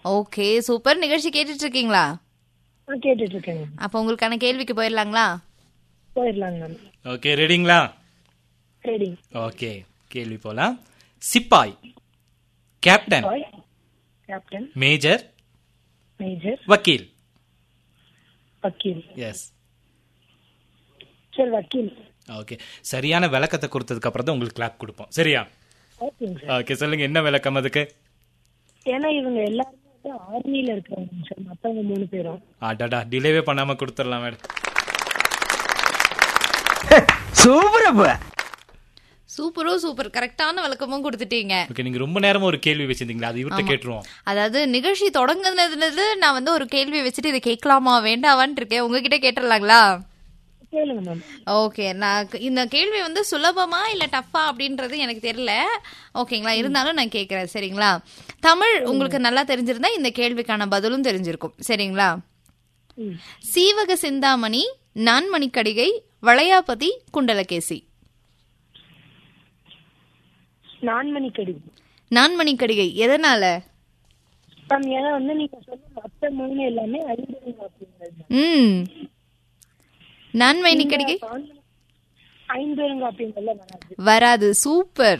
Okay super நிகழ்ச்சி கேட்டுட்டு இருக்கீங்களா நான் கேட்டுட்டு இருக்கேங்க அப்ப உங்களுக்கான கேள்விக்கு போயிடலாங்களா போயிடலாங்க மேம் ஓகே ரெடிங்களா ரெடி ஓகே கேள்வி போலாம் சிப்பாய் கேப்டன் பாய் கேப்டன் மேஜர் மேஜர் வக்கீல் வக்கீல் எஸ் சரி வக்கீல் ஓகே சரியான விளக்கத்தை கொடுத்ததுக்கு அப்புறம் தான் உங்களுக்கு கிளாப் கொடுப்போம் சரியா ஓகேங்க சார் ஓகே சொல்லுங்க என்ன விளக்கம் அதுக்கு ஏன்னா இவங்க எல்லாருமே வந்து ஆர்மியில இருக்கிறவங்க சார் மத்தவங்க மூணு பேரும் அடடா டிலேவே பண்ணாம கொடுத்துடலாம் மேடம் சூப்பரோ சூப்பர் கரெக்டான விளக்கமும் கொடுத்துட்டீங்க ஓகே நீங்க ரொம்ப நேரமா ஒரு கேள்வி வச்சிருந்தீங்களா அது இவர்கிட்ட கேட்டுருவோம் அதாவது நிகழ்ச்சி தொடங்குனதுல நான் வந்து ஒரு கேள்வி வச்சுட்டு இதை கேட்கலாமா வேண்டாவான்னு இருக்கேன் உங்ககிட்ட கேட்டுடலாங்களா கேளுங்க மேம் ஓகே நான் க- இந்த கேள்வி வந்து சுலபமா இல்ல டஃப்பா அப்படின்றது எனக்கு தெரியல ஓகேங்களா இருந்தாலும் நான் கேட்கறேன் சரிங்களா தமிழ் உங்களுக்கு நல்லா தெரிஞ்சிருந்தா இந்த கேள்விக்கான பதிலும் தெரிஞ்சிருக்கும் சரிங்களா ம். சீவக சிந்தாமணி நான்மணிக்கடிகை வளையாபதி குண்டலகேசி நான்மணி கடி நான்மணிக்கடிகை எதனால மேம் ஏன்னா வந்து நீங்க சொன்ன மத்த மூணு எல்லாமே ஐம்பது அப்படிங்கிறது ம் நான்மணிக்கடிகை ஐம்பதுங்க அப்படிங்கறதுல வராது வராது சூப்பர்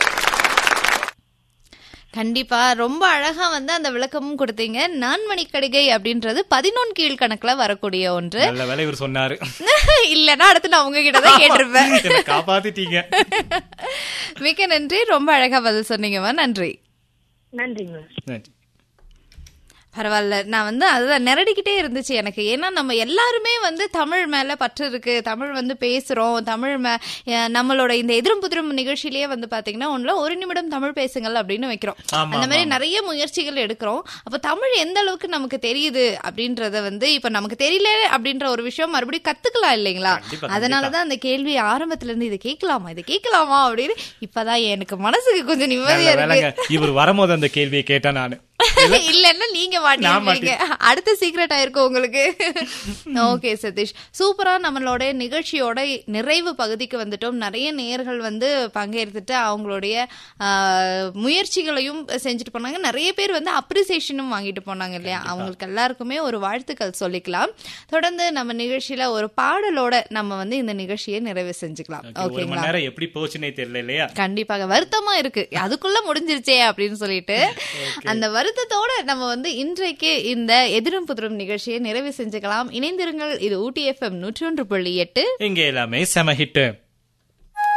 கண்டிப்பா ரொம்ப அழகா வந்து அந்த விளக்கமும் கொடுத்தீங்க நான்மணிக்கடிகை அப்படின்றது பதினொன் கீழ்கணக்குல வரக்கூடிய ஒன்று நல்ல வேலை இவர் சொன்னாரு இல்லனா அடுத்து நான் உங்ககிட்ட தான் கேட்டிருப்பேன் என்னை காப்பாத்திட்டீங்க மிக்க நன்றி ரொம்ப அழகா பதில் சொன்னீங்கம்மா நன்றி நன்றிங்க மேம் நன்றி. பரவாயில்ல நான் வந்து அதுதான் நிரடிக்கிட்டே இருந்துச்சு எனக்கு ஏன்னா நம்ம எல்லாருமே வந்து தமிழ் மேல பற்று இருக்கு தமிழ் வந்து பேசுறோம் தமிழ் மே அஹ் நம்மளோட இந்த எதிரும் புதிரும் நிகழ்ச்சியிலேயே வந்து பாத்தீங்கன்னா ஒண்ணுல ஒரு நிமிடம் தமிழ் பேசுங்கள் அப்படின்னு வைக்கிறோம் ஆமா, அந்த மாதிரி நிறைய முயற்சிகள் எடுக்கிறோம் அப்ப தமிழ் எந்த அளவுக்கு நமக்கு தெரியுது அப்படின்றத வந்து இப்ப நமக்கு தெரியல அப்படின்ற ஒரு விஷயம் மறுபடியும் கத்துக்கலாம் இல்லைங்களா கண்டிப்பா, அதனாலதான் அந்த கேள்வி ஆரம்பத்துல இருந்து இதை கேட்கலாமா இதை கேட்கலாமா அப்படின்னு இப்பதான் எனக்கு மனசுக்கு கொஞ்சம் நிம்மதியா நல்ல இருக்கு வேலைங்க இவர் வரும்போது அந்த கேள்வியை கேட்டேன் நானு இல்லன்னா நீங்க மாட்டீங்க அடுத்த சீக்ரெட் ஆயிருக்கும் உங்களுக்கு ஓகே சதீஷ் சூப்பரா நம்மளோட நிகழ்ச்சியோட நிறைவு பகுதிக்கு வந்துட்டோம் நிறைய நேயர்கள் வந்து பங்கேற்றுட்டு அவங்களுடைய ஆஹ், முயற்சிகளையும் செஞ்சுட்டு போனாங்க நிறைய பேர் வந்து அப்ரிசியேஷனும் வாங்கிட்டு போனாங்க இல்லையா அவங்களுக்கு எல்லாருக்குமே ஒரு வாழ்த்துக்கள் சொல்லிக்கலாம் தொடர்ந்து நம்ம நிகழ்ச்சியில ஒரு பாடலோட நம்ம வந்து இந்த நிகழ்ச்சியை நிறைவு செஞ்சுக்கலாம் Okay, ஒரு ஓகேங்களா மணி நேரம் எப்படி போச்சுன்னே தெரியல இல்லையா கண்டிப்பாக வருத்தமா இருக்கு அதுக்குள்ள முடிஞ்சிருச்சே அப்படின்னு சொல்லிட்டு அந்த வருத்தத்தோட நம்ம வந்து இன்றைக்கு இந்த எதிரும் புதிரும் நிகழ்ச்சியை நிறைவு செஞ்சுக்கலாம் இணைந்திருங்கள் இது ஊட்டி எஃப்எம் நூற்றி ஒன்று புள்ளி எட்டு இங்க எல்லாமே செம ஹிட்டு